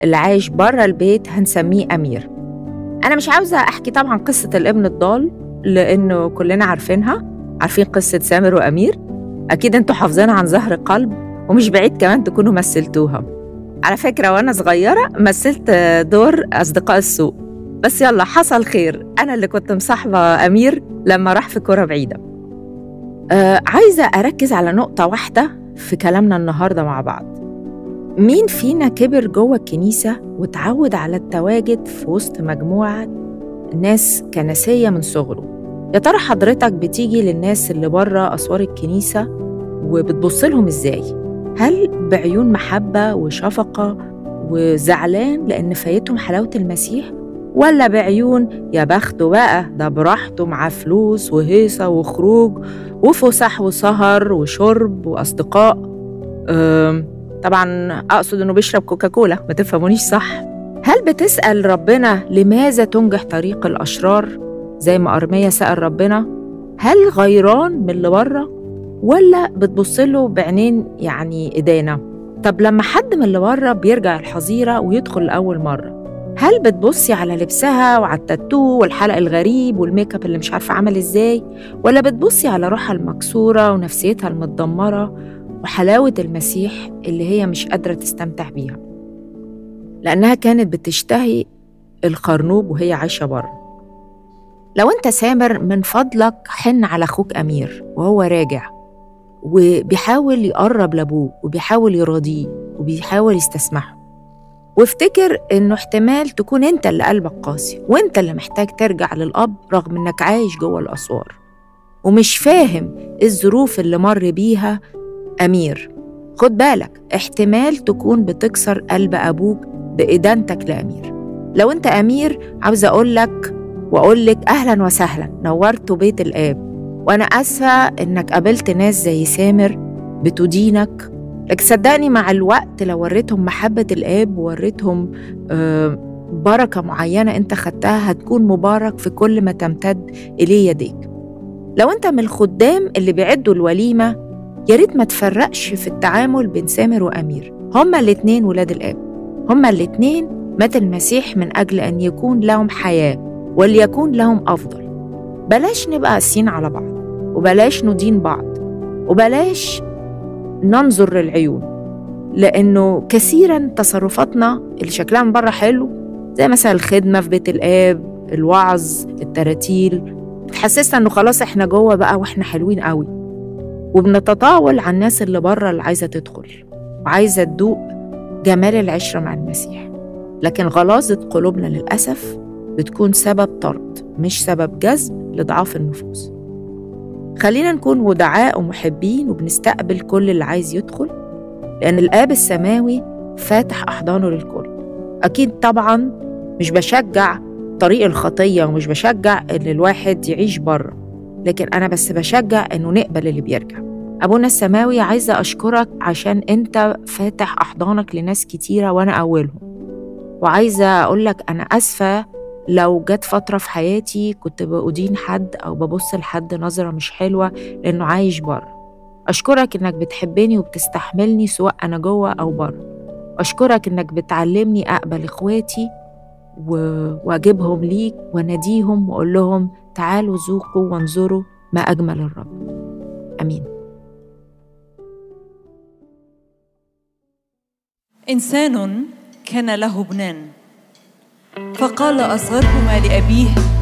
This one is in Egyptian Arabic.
اللي عايش بره البيت هنسميه أمير أنا مش عاوزة أحكي طبعا قصة الابن الضال لأنه كلنا عارفينها عارفين قصة سامر وأمير أكيد أنتوا حافظينها عن ظهر قلب ومش بعيد كمان تكونوا مثلتوها على فكرة وأنا صغيرة مثلت دور أصدقاء السوق بس يلا حصل خير أنا اللي كنت مصاحبة أمير لما راح في كرة بعيدة آه عايزة أركز على نقطة واحدة في كلامنا النهاردة مع بعض مين فينا كبر جوه الكنيسة وتعود على التواجد في وسط مجموعة ناس كنسية من صغره يا ترى حضرتك بتيجي للناس اللي بره أسوار الكنيسة وبتبص لهم إزاي؟ هل بعيون محبة وشفقة وزعلان لأن فايتهم حلاوة المسيح؟ ولا بعيون يا بخته بقى ده براحته معاه فلوس وهيصة وخروج وفسح وسهر وشرب وأصدقاء طبعا أقصد إنه بيشرب كوكاكولا ما تفهمونيش صح هل بتسأل ربنا لماذا تنجح طريق الأشرار زي ما أرميا سأل ربنا هل غيران من اللي بره ولا بتبص له بعينين يعني إدانة طب لما حد من اللي بره بيرجع الحظيرة ويدخل لأول مرة هل بتبصي على لبسها وعلى التاتو والحلق الغريب والميك اب اللي مش عارفه عمل ازاي ولا بتبصي على روحها المكسوره ونفسيتها المتدمره وحلاوه المسيح اللي هي مش قادره تستمتع بيها لانها كانت بتشتهي الخرنوب وهي عايشه بره لو انت سامر من فضلك حن على اخوك امير وهو راجع وبيحاول يقرب لابوه وبيحاول يراضيه وبيحاول يستسمحه وافتكر انه احتمال تكون انت اللي قلبك قاسي وانت اللي محتاج ترجع للاب رغم انك عايش جوه الاسوار ومش فاهم الظروف اللي مر بيها امير خد بالك احتمال تكون بتكسر قلب ابوك بادانتك لامير لو انت امير عاوز اقول لك واقول لك اهلا وسهلا نورتوا بيت الاب وانا اسفه انك قابلت ناس زي سامر بتدينك لكن صدقني مع الوقت لو وريتهم محبة الآب ووريتهم بركة معينة أنت خدتها هتكون مبارك في كل ما تمتد إليه يديك لو أنت من الخدام اللي بيعدوا الوليمة يا ريت ما تفرقش في التعامل بين سامر وأمير هما الاتنين ولاد الآب هما الاتنين مات المسيح من أجل أن يكون لهم حياة وليكون لهم أفضل بلاش نبقى قاسيين على بعض وبلاش ندين بعض وبلاش ننظر للعيون لأنه كثيرا تصرفاتنا اللي شكلها من بره حلو زي مثلا الخدمة في بيت الآب الوعظ التراتيل بتحسسنا إنه خلاص إحنا جوه بقى وإحنا حلوين قوي وبنتطاول على الناس اللي بره اللي عايزة تدخل وعايزة تدوق جمال العشرة مع المسيح لكن غلاظة قلوبنا للأسف بتكون سبب طرد مش سبب جذب لضعاف النفوس خلينا نكون ودعاء ومحبين وبنستقبل كل اللي عايز يدخل لأن الآب السماوي فاتح أحضانه للكل أكيد طبعا مش بشجع طريق الخطية ومش بشجع إن الواحد يعيش بره لكن أنا بس بشجع إنه نقبل اللي بيرجع أبونا السماوي عايزة أشكرك عشان أنت فاتح أحضانك لناس كتيرة وأنا أولهم وعايزة أقولك أنا أسفة لو جت فترة في حياتي كنت بأدين حد أو ببص لحد نظرة مش حلوة لأنه عايش بره أشكرك إنك بتحبني وبتستحملني سواء أنا جوه أو بره أشكرك إنك بتعلمني أقبل إخواتي و... وأجيبهم ليك وأناديهم وأقول لهم تعالوا ذوقوا وانظروا ما أجمل الرب أمين إنسان كان له ابنان فقال أصغرهما لأبيه